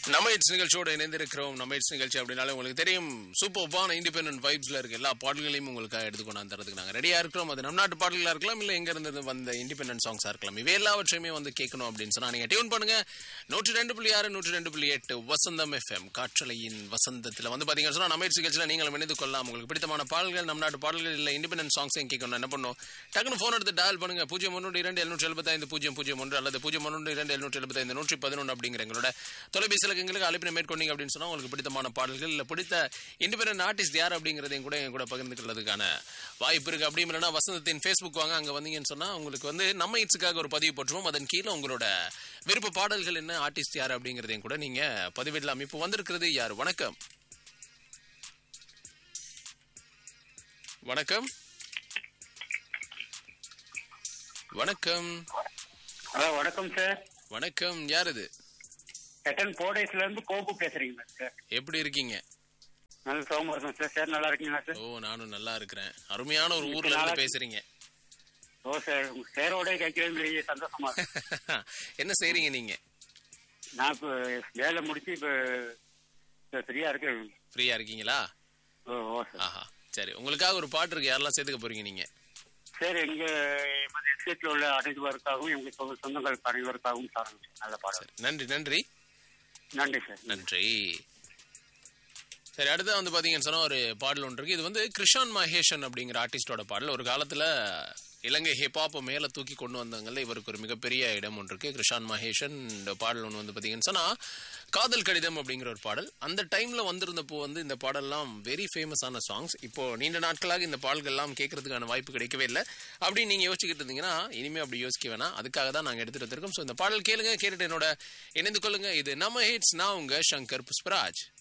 நம்ம இட்ஸ் நிகழ்ச்சியோட இணைந்திருக்கிறோம் நம்ம இட்ஸ் நிகழ்ச்சி அப்படின்னாலே உங்களுக்கு தெரியும் சூப்பர்பான இண்டிபெண்டன்ட் வைப்ஸ்ல இருக்க எல்லா பாடல்களையும் உங்களுக்காக எடுத்துக்கொண்டு தரதுக்கு நாங்கள் ரெடியா இருக்கிறோம் அது நம்ம நாட்டு பாடல்களா இருக்கலாம் இல்லை எங்க இருந்து வந்த இண்டிபெண்டன்ட் சாங்ஸா இருக்கலாம் இவை எல்லாவற்றையுமே வந்து கேட்கணும் அப்படின்னு சொன்னா நீங்க டியூன் பண்ணுங்க நூற்றி ரெண்டு புள்ளி ஆறு நூற்றி ரெண்டு புள்ளி எட்டு வசந்தம் எஃப்எம் காற்றலையின் வசந்தத்தில் வந்து பாத்தீங்கன்னா சொன்னா நம்ம இட்ஸ் நிகழ்ச்சியில் நீங்களும் இணைந்து கொள்ளலாம் உங்களுக்கு பிடித்தமான பாடல்கள் நம்ம நாட்டு பாடல்கள் இல்லை இண்டிபெண்டன்ட் சாங்ஸையும் கேட்கணும் என்ன பண்ணும் டக்குனு ஃபோன் எடுத்து டயல் பண்ணுங்க பூஜ்ஜியம் ஒன்று இரண்டு எழுநூற்றி எழுபத்தைந்து பூஜ்ஜியம் பூஜ்ஜியம் ஒன்று அல்லது பூஜ்ஜியம் ஒன்று இரண்டு எழுநூற்றி எழுபத்தைந்து நூற்றி பதினொன்று அப்படிங்கிற எங்களோட தொலைபேசி இலக்கங்களுக்கு அழைப்பினை மேற்கொண்டீங்க அப்படின்னு சொன்னா உங்களுக்கு பிடித்தமான பாடல்கள் இல்லை பிடித்த இண்டிபெண்டன்ட் ஆர்டிஸ்ட் யார் அப்படிங்கிறதையும் கூட என் கூட பகிர்ந்துக்கிறதுக்கான வாய்ப்பு இருக்கு அப்படி இல்லைன்னா வசந்தத்தின் ஃபேஸ்புக் வாங்க அங்க வந்தீங்கன்னு சொன்னா உங்களுக்கு வந்து நம்ம இட்ஸுக்காக ஒரு பதிவு போட்டுருவோம் அதன் கீழே உங்களோட விருப்ப பாடல்கள் என்ன ஆர்டிஸ்ட் யார் அப்படிங்கிறதையும் கூட நீங்க பதிவிடலாம் இப்போ வந்திருக்கிறது யார் வணக்கம் வணக்கம் வணக்கம் ஹலோ வணக்கம் சார் வணக்கம் யார் இது செட்டன் போடேஸ்ல இருந்து கோபு பேசுறீங்களா சார் எப்படி இருக்கீங்க நல்ல சோமா இருக்கும் சார் சார் நல்லா இருக்கீங்களா சார் ஓ நானும் நல்லா இருக்கிறேன் அருமையான ஒரு ஊர்ல இருந்து பேசுறீங்க ஓ சார் உங்க சேரோட கேட்கறது பெரிய சந்தோஷமா இருக்கு என்ன செய்றீங்க நீங்க நான் இப்போ வேலை முடிச்சு இப்போ ஃப்ரீயா இருக்கேன் ஃப்ரீயா இருக்கீங்களா ஓ ஓ சார் ஆஹா சரி உங்களுக்காக ஒரு பாட்டு இருக்கு யாரெல்லாம் சேர்த்துக்க போறீங்க நீங்க சார் எங்க எஸ்டேட்ல உள்ள அனைவருக்காகவும் எங்க சொந்த- சொந்தங்கள் அனைவருக்காகவும் சாருங்க நல்ல பாடல் நன்றி நன்றி நன்றி சார் நன்றி சரி அடுத்து வந்து பாத்தீங்கன்னு சொன்னா ஒரு பாடல் ஒன்று இருக்கு இது வந்து கிருஷான் மகேஷன் அப்படிங்கிற ஆர்டிஸ்டோட பாடல் ஒரு காலத்துல இலங்கை ஹிப்ஹாப்பை மேல தூக்கி கொண்டு வந்தாங்கல்ல இவருக்கு ஒரு மிகப்பெரிய இடம் ஒன்று இருக்கு கிருஷான் மகேஷன் இந்த பாடல் ஒன்று வந்து பாத்தீங்கன்னு சொன்னா காதல் கடிதம் அப்படிங்கிற ஒரு பாடல் அந்த டைம்ல வந்திருந்தப்போ வந்து இந்த பாடல்லாம் வெரி ஃபேமஸான சாங்ஸ் இப்போ நீண்ட நாட்களாக இந்த பாடல்கள் எல்லாம் கேட்கறதுக்கான வாய்ப்பு கிடைக்கவே இல்லை அப்படின்னு நீங்க யோசிச்சுக்கிட்டு இருந்தீங்கன்னா இனிமே அப்படி யோசிக்க வேணாம் அதுக்காக தான் நாங்க எடுத்துட்டு வந்திருக்கோம் ஸோ இந்த பாடல் கேளுங்க கேட்டுட்டு என்னோட இணைந்து கொள்ளுங்க இது நம்ம ஹிட்ஸ் நான் உங்க சங்கர் புஷ்பராஜ்